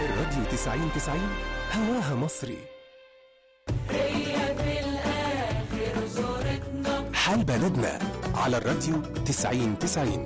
الراديو 90 90 هواها مصري هي في الآخر صورتنا حال بلدنا على الراديو 90 90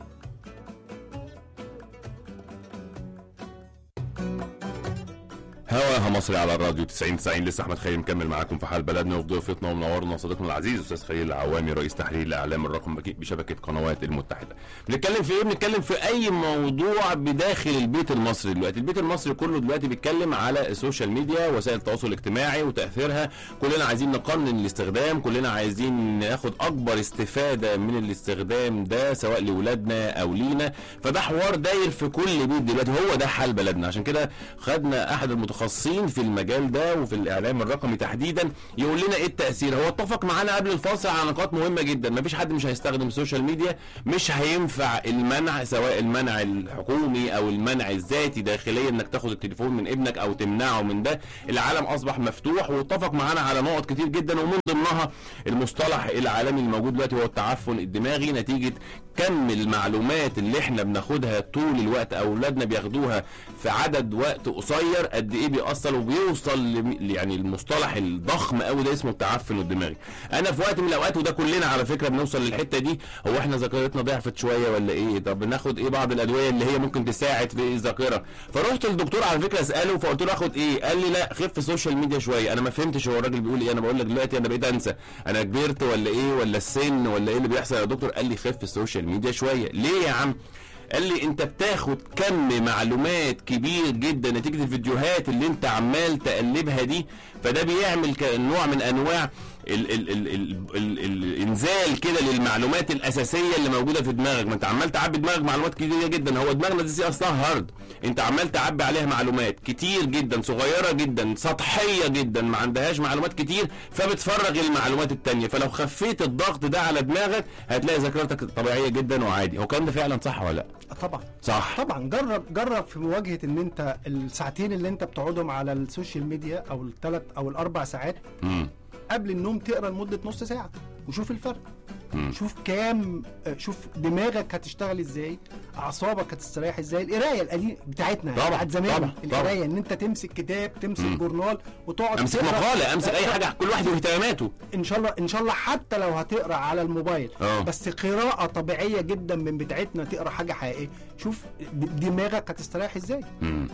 هواها مصري على الراديو 90 90 لسه احمد خيري مكمل معاكم في حال بلدنا وفي ضيفتنا ومنورنا صديقنا العزيز استاذ خليل العوامي رئيس تحرير الاعلام الرقم بشبكه قنوات المتحده. بنتكلم في ايه؟ بنتكلم في اي موضوع بداخل البيت المصري دلوقتي، البيت المصري كله دلوقتي بيتكلم على السوشيال ميديا وسائل التواصل الاجتماعي وتاثيرها، كلنا عايزين نقنن الاستخدام، كلنا عايزين ناخد اكبر استفاده من الاستخدام ده سواء لاولادنا او لينا، فده حوار داير في كل بيت دلوقتي هو ده حال بلدنا، عشان كده خدنا احد المتخصصين في المجال ده وفي الاعلام الرقمي تحديدا يقول لنا ايه التاثير هو اتفق معانا قبل الفاصل على نقاط مهمه جدا مفيش حد مش هيستخدم السوشيال ميديا مش هينفع المنع سواء المنع الحكومي او المنع الذاتي داخليا انك تاخد التليفون من ابنك او تمنعه من ده العالم اصبح مفتوح واتفق معانا على نقط كتير جدا ومن ضمنها المصطلح العالمي الموجود دلوقتي هو التعفن الدماغي نتيجه كم المعلومات اللي احنا بناخدها طول الوقت او اولادنا بياخدوها في عدد وقت قصير قد ايه بيأثر وبيوصل ل- يعني المصطلح الضخم قوي ده اسمه التعفن الدماغي انا في وقت من الاوقات وده كلنا على فكره بنوصل للحته دي هو احنا ذاكرتنا ضعفت شويه ولا ايه طب بناخد ايه بعض الادويه اللي هي ممكن تساعد في الذاكره فرحت للدكتور على فكره اساله فقلت له اخد ايه قال لي لا خف السوشيال ميديا شويه انا ما فهمتش هو الراجل بيقول ايه انا بقول لك دلوقتي انا بقيت انسى انا كبرت ولا ايه ولا السن ولا ايه اللي بيحصل يا دكتور قال لي خف السوشيال ميديا شويه ليه يا عم قال لي انت بتاخد كم معلومات كبير جدا نتيجه الفيديوهات اللي انت عمال تقلبها دي فده بيعمل ك- نوع من انواع ال ال ال ال ال الانزال كده للمعلومات الاساسيه اللي موجوده في دماغك ما انت عمال تعبي دماغك معلومات كتيره جدا هو دماغنا دي اصلها هارد انت عمال تعبي عليها معلومات كتير جدا صغيره جدا سطحيه جدا ما عندهاش معلومات كتير فبتفرغ المعلومات التانية فلو خفيت الضغط ده على دماغك هتلاقي ذاكرتك طبيعيه جدا وعادي هو الكلام ده فعلا صح ولا لا طبعا صح طبعا جرب جرب في مواجهه ان انت الساعتين اللي انت بتقعدهم على السوشيال ميديا او الثلاث او الاربع ساعات امم قبل النوم تقرا لمده نص ساعه وشوف الفرق مم. شوف كام آه، شوف دماغك هتشتغل ازاي اعصابك هتستريح ازاي القرايه القديمه بتاعتنا طبعا، بتاعت زمان طبعا، القرايه ان انت تمسك كتاب تمسك مم. جورنال وتقعد امسك تقرا. مقاله امسك اي لا، حاجه كل واحد واهتماماته ان شاء الله ان شاء الله حتى لو هتقرا على الموبايل اه. بس قراءه طبيعيه جدا من بتاعتنا تقرا حاجه حقيقيه شوف د- دماغك هتستريح ازاي امم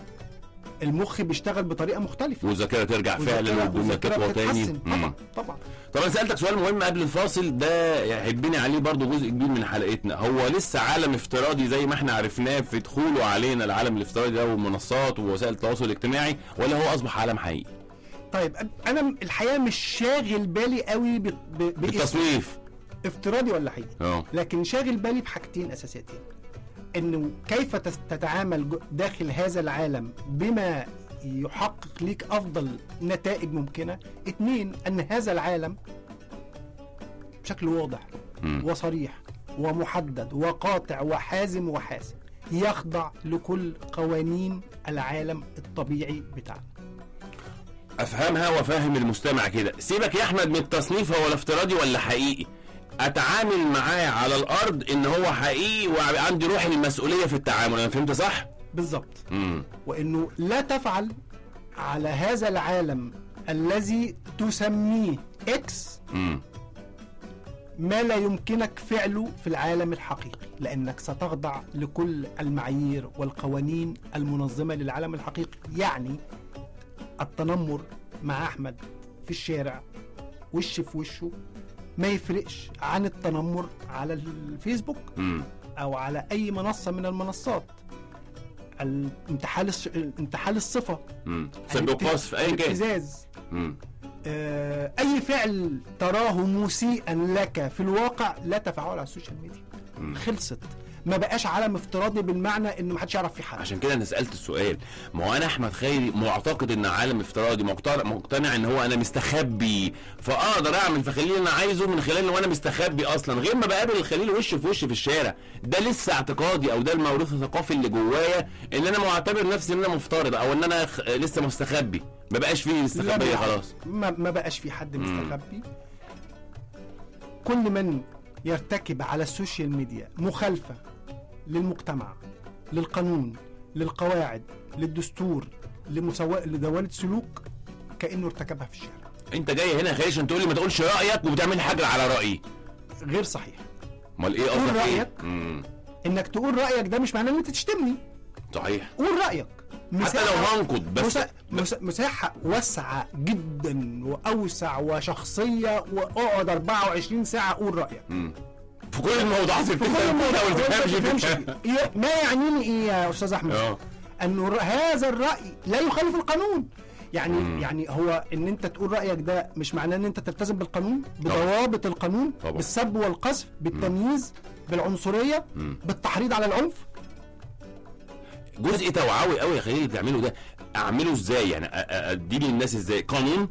المخ بيشتغل بطريقه مختلفه والذاكره ترجع فعلا والذاكرة- والدنيا والذاكرة تقوى تاني بتتحسن. مم. طبعا طبعا طب انا سالتك سؤال مهم قبل الفاصل ده يحبني عليه برضو جزء كبير من حلقتنا هو لسه عالم افتراضي زي ما احنا عرفناه في دخوله علينا العالم الافتراضي ده والمنصات ووسائل التواصل الاجتماعي ولا هو اصبح عالم حقيقي طيب أب- انا الحقيقه مش شاغل بالي قوي ب... ب... باسم بالتصنيف افتراضي ولا حقيقي اه لكن شاغل بالي بحاجتين اساسيتين انه كيف تس- تتعامل جو- داخل هذا العالم بما يحقق ليك افضل نتائج ممكنه اتنين ان هذا العالم بشكل واضح مم. وصريح ومحدد وقاطع وحازم وحاسم يخضع لكل قوانين العالم الطبيعي بتاعنا افهمها وافهم المستمع كده سيبك يا احمد من التصنيف هو الافتراضي ولا حقيقي اتعامل معاه على الارض ان هو حقيقي وعندي روح المسؤوليه في التعامل انا فهمت صح بالظبط امم وانه لا تفعل على هذا العالم الذي تسميه اكس امم ما لا يمكنك فعله في العالم الحقيقي لانك ستخضع لكل المعايير والقوانين المنظمه للعالم الحقيقي يعني التنمر مع احمد في الشارع وش في وشه ما يفرقش عن التنمر على الفيسبوك امم او على اي منصه من المنصات الانتحال الص- انتحال الصفه امم سب وقصف ايا كان الابتزاز امم آه، اي فعل تراه مسيئا لك في الواقع لا تفعله على السوشيال ميديا مم. خلصت ما بقاش عالم افتراضي بالمعنى انه محدش يعرف فيه حاجه عشان كده انا سالت السؤال ما هو انا احمد خيري معتقد ان عالم افتراضي مقتنع مقتنع ان هو انا مستخبي فاقدر اعمل في خليل اللي انا عايزه من خلال ان انا مستخبي اصلا غير ما بقابل الخليل وش في وش في الشارع ده لسه اعتقادي او ده الموروث الثقافي اللي جوايا ان انا معتبر نفسي ان انا مفترض او ان انا خ... لسه مستخبي ما بقاش فيه لا استخبيه لا، خلاص ما, ما بقاش في حد مم. مستخبي كل من يرتكب على السوشيال ميديا مخالفه للمجتمع للقانون للقواعد للدستور لمساواة لدوالة سلوك كانه ارتكبها في الشارع انت جاي هنا يا خالد عشان تقول لي ما تقولش رايك وبتعمل حاجه على رايي غير صحيح امال ايه قول قصدك ايه رأيك. مم. انك تقول رايك ده مش معناه ان انت تشتمني صحيح قول رايك حتى لو هنقد بس مسا... مسا... مساحة واسعة جدا وأوسع وشخصية وأقعد 24 ساعة أقول رأيك مم. في كل الموضوعات اللي في كل بتفهم الموضوع فيها واللي وأنت بتفهمش تفهمش فيها. فيه. إيه- ما يعنيني إيه يا أستاذ أحمد؟ اه أنه ر- هذا الرأي لا يخالف القانون يعني مم. يعني هو ان انت تقول رايك ده مش معناه ان انت تلتزم بالقانون طبعا. بضوابط القانون طبعا. بالسب والقذف بالتمييز بالعنصريه مم. بالتحريض على العنف جزء توعوي قوي يا خليل اللي بتعمله ده اعمله ازاي يعني أ- أ- اديه للناس ازاي قانون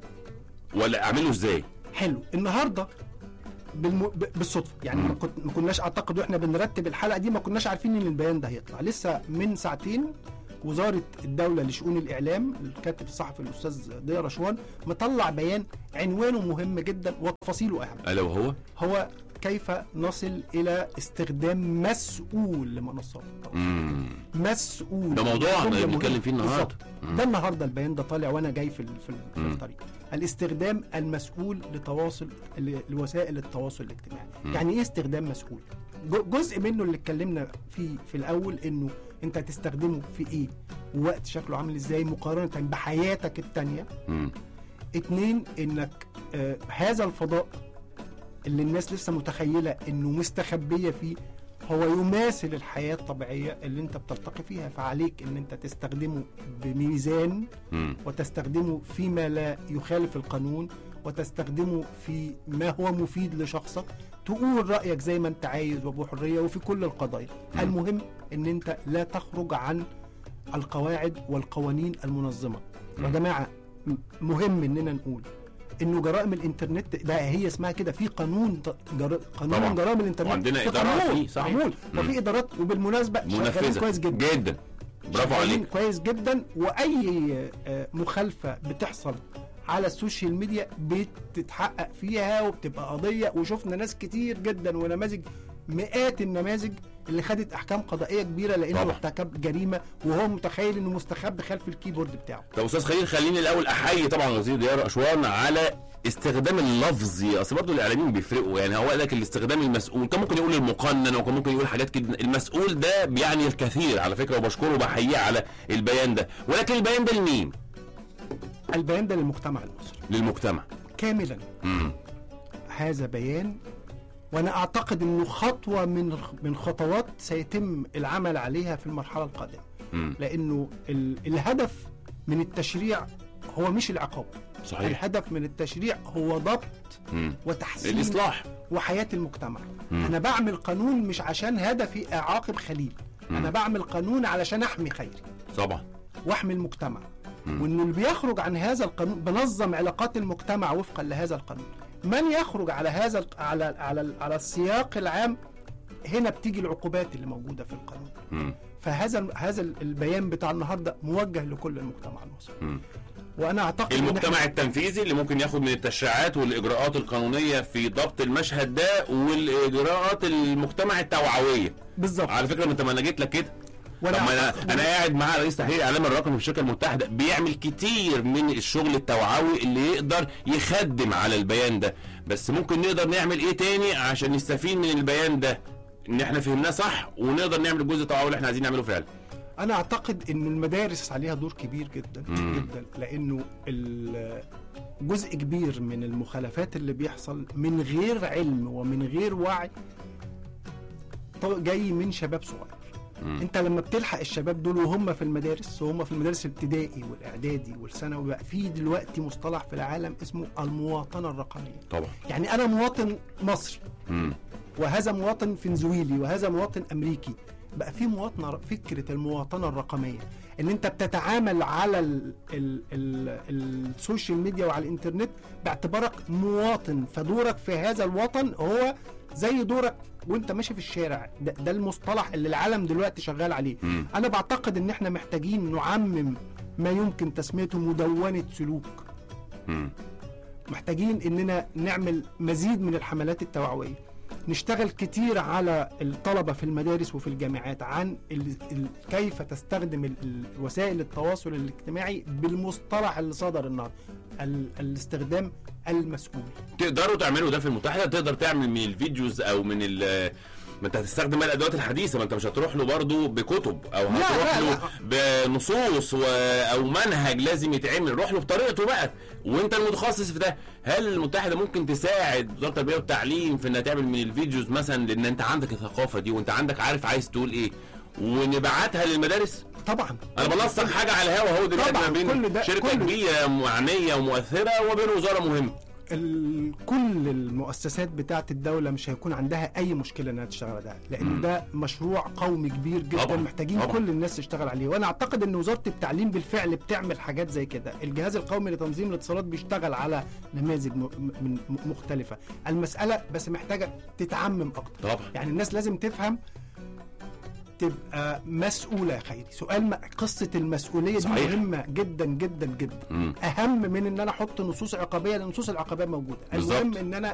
ولا اعمله ازاي حلو النهارده بالم... ب- بالصدفه يعني مم. ما, كنت... ما كناش اعتقد واحنا بنرتب الحلقه دي ما كناش عارفين ان البيان ده هيطلع لسه من ساعتين وزاره الدوله لشؤون الاعلام الكاتب الصحفي الاستاذ ضياء رشوان مطلع بيان عنوانه مهم جدا وتفاصيله اهم الا وهو هو كيف نصل الى استخدام مسؤول لمنصات التواصل مم. مسؤول ده موضوع جملة بنتكلم مهمة. فيه النهارده بالظبط. مم. ده النهارده البيان ده طالع وانا جاي في ال- في, ال- في مم. الطريق الاستخدام المسؤول لتواصل ل- لوسائل التواصل الاجتماعي مم. يعني ايه استخدام مسؤول جو- جزء منه اللي اتكلمنا فيه في الاول انه انت هتستخدمه في ايه ووقت شكله عامل ازاي مقارنه بحياتك التانية مم. اتنين انك آه هذا الفضاء اللي الناس لسه متخيله انه مستخبيه فيه هو يماثل الحياه الطبيعيه اللي انت بتلتقي فيها فعليك ان انت تستخدمه بميزان مم. وتستخدمه فيما لا يخالف القانون وتستخدمه في ما هو مفيد لشخصك تقول رايك زي ما انت عايز وبحريه وفي كل القضايا مم. المهم ان انت لا تخرج عن القواعد والقوانين المنظمه يا مم. جماعه م- مهم اننا نقول انه جرائم الانترنت ده هي اسمها كده في قانون ت- جر... قانون طبعا. جرائم الانترنت وعندنا في إدارات قانون فيه، صحيح. معمول مم. وفي ادارات وبالمناسبه شغالين منفذه كويس جدا جدا برافو شغالين عليك كويس جدا واي آه، مخالفه بتحصل على السوشيال ميديا بتتحقق فيها وبتبقى قضيه وشفنا ناس كتير جدا ونماذج مئات النماذج اللي خدت احكام قضائيه كبيره لانه طبعا. ارتكب جريمه وهو متخيل انه مستخبي خلف الكيبورد بتاعه طب استاذ خليل خليني الاول احيي طبعا وزير ضياء اشوان على استخدام اللفظي اصل برضه الاعلاميين بيفرقوا يعني هو قال لك الاستخدام المسؤول كان ممكن يقول المقنن وكان ممكن يقول حاجات كده المسؤول ده بيعني الكثير على فكره وبشكره وبحييه على البيان ده ولكن البيان ده لمين؟ البيان ده للمجتمع المصري للمجتمع كاملا امم هذا بيان وانا اعتقد انه خطوه من من خطوات سيتم العمل عليها في المرحله القادمه امم لانه ال- الهدف من التشريع هو مش العقاب صحيح الهدف من التشريع هو ضبط امم وتحسين الاصلاح وحياه المجتمع مم. انا بعمل قانون مش عشان هدفي اعاقب خليل مم. انا بعمل قانون علشان احمي خيري طبعا واحمي المجتمع مم. وانه اللي بيخرج عن هذا القانون بنظم علاقات المجتمع وفقا لهذا القانون من يخرج على هذا ال- على على على السياق العام هنا بتيجي العقوبات اللي موجوده في القانون امم فهذا ال- هذا ال- البيان بتاع النهارده موجه لكل المجتمع المصري امم وانا اعتقد إن المجتمع إحنا- التنفيذي اللي ممكن ياخد من التشريعات والاجراءات القانونيه في ضبط المشهد ده والاجراءات المجتمع التوعويه بالظبط على فكره انت ما انا جيت لك كده وانا طب ما أعتقد انا انا قاعد مع رئيس تحرير الاعلام الرقمي في الشركه المتحده بيعمل كتير من الشغل التوعوي اللي يقدر يخدم على البيان ده بس ممكن نقدر نعمل ايه تاني عشان نستفيد من البيان ده ان احنا فهمناه صح ونقدر نعمل الجزء التوعوي اللي احنا عايزين نعمله فعلا انا اعتقد ان المدارس عليها دور كبير جدا مم. جدا لانه ال- جزء كبير من المخالفات اللي بيحصل من غير علم ومن غير وعي طو- جاي من شباب صغير مم. انت لما بتلحق الشباب دول وهم في المدارس وهم في المدارس الابتدائي والاعدادي والثانوي بقى في دلوقتي مصطلح في العالم اسمه المواطنه الرقميه طبعا يعني انا مواطن مصري مم. وهذا مواطن فنزويلي وهذا مواطن امريكي بقى في مواطنه فكره المواطنه الرقميه ان انت بتتعامل على ال ال ال السوشيال ميديا وعلى الانترنت باعتبارك مواطن فدورك في هذا الوطن هو زي دورك وانت ماشي في الشارع ده, ده المصطلح اللي العالم دلوقتي شغال عليه مم. انا بعتقد ان احنا محتاجين نعمم ما يمكن تسميته مدونه سلوك مم. محتاجين اننا نعمل مزيد من الحملات التوعويه نشتغل كتير على الطلبة في المدارس وفي الجامعات عن ال... ال... كيف تستخدم ال... ال... وسائل التواصل الاجتماعي بالمصطلح اللي صدر النهارده ال... الاستخدام المسؤول تقدروا تعملوا ده في المتحده تقدر تعمل من الفيديوز او من ال ما انت هتستخدم بقى الادوات الحديثه ما انت مش هتروح له برضه بكتب او لا، هتروح لا، له بنصوص و... او منهج لازم يتعمل روح له بطريقته بقى وانت المتخصص في ده هل المتحده ممكن تساعد وزاره التربيه والتعليم في انها تعمل من الفيديوز مثلا لان انت عندك الثقافه دي وانت عندك عارف عايز تقول ايه ونبعتها للمدارس طبعا انا بنسق حاجه على الهوا اهو دلوقتي طبعاً، ما بين كل ده- شركه كل- كبيره معنيه ومؤثره وبين وزاره مهمه ال... كل المؤسسات بتاعت الدولة مش هيكون عندها أي مشكلة إنها تشتغل على ده لأن مم. ده مشروع قومي كبير جدا طبعاً، محتاجين طبعاً. كل الناس تشتغل عليه وأنا أعتقد إن وزارة التعليم بالفعل بتعمل حاجات زي كده الجهاز القومي لتنظيم الاتصالات بيشتغل على نماذج م... من م- مختلفة المسألة بس محتاجة تتعمم أكتر طبعا يعني الناس لازم تفهم تبقى مسؤولة يا خيري سؤال م... قصة المسؤولية دي صحيح. مهمة جدا جدا جدا مم. اهم من ان انا احط نصوص عقابيه لان النصوص العقابيه موجوده بالظبط. المهم ان انا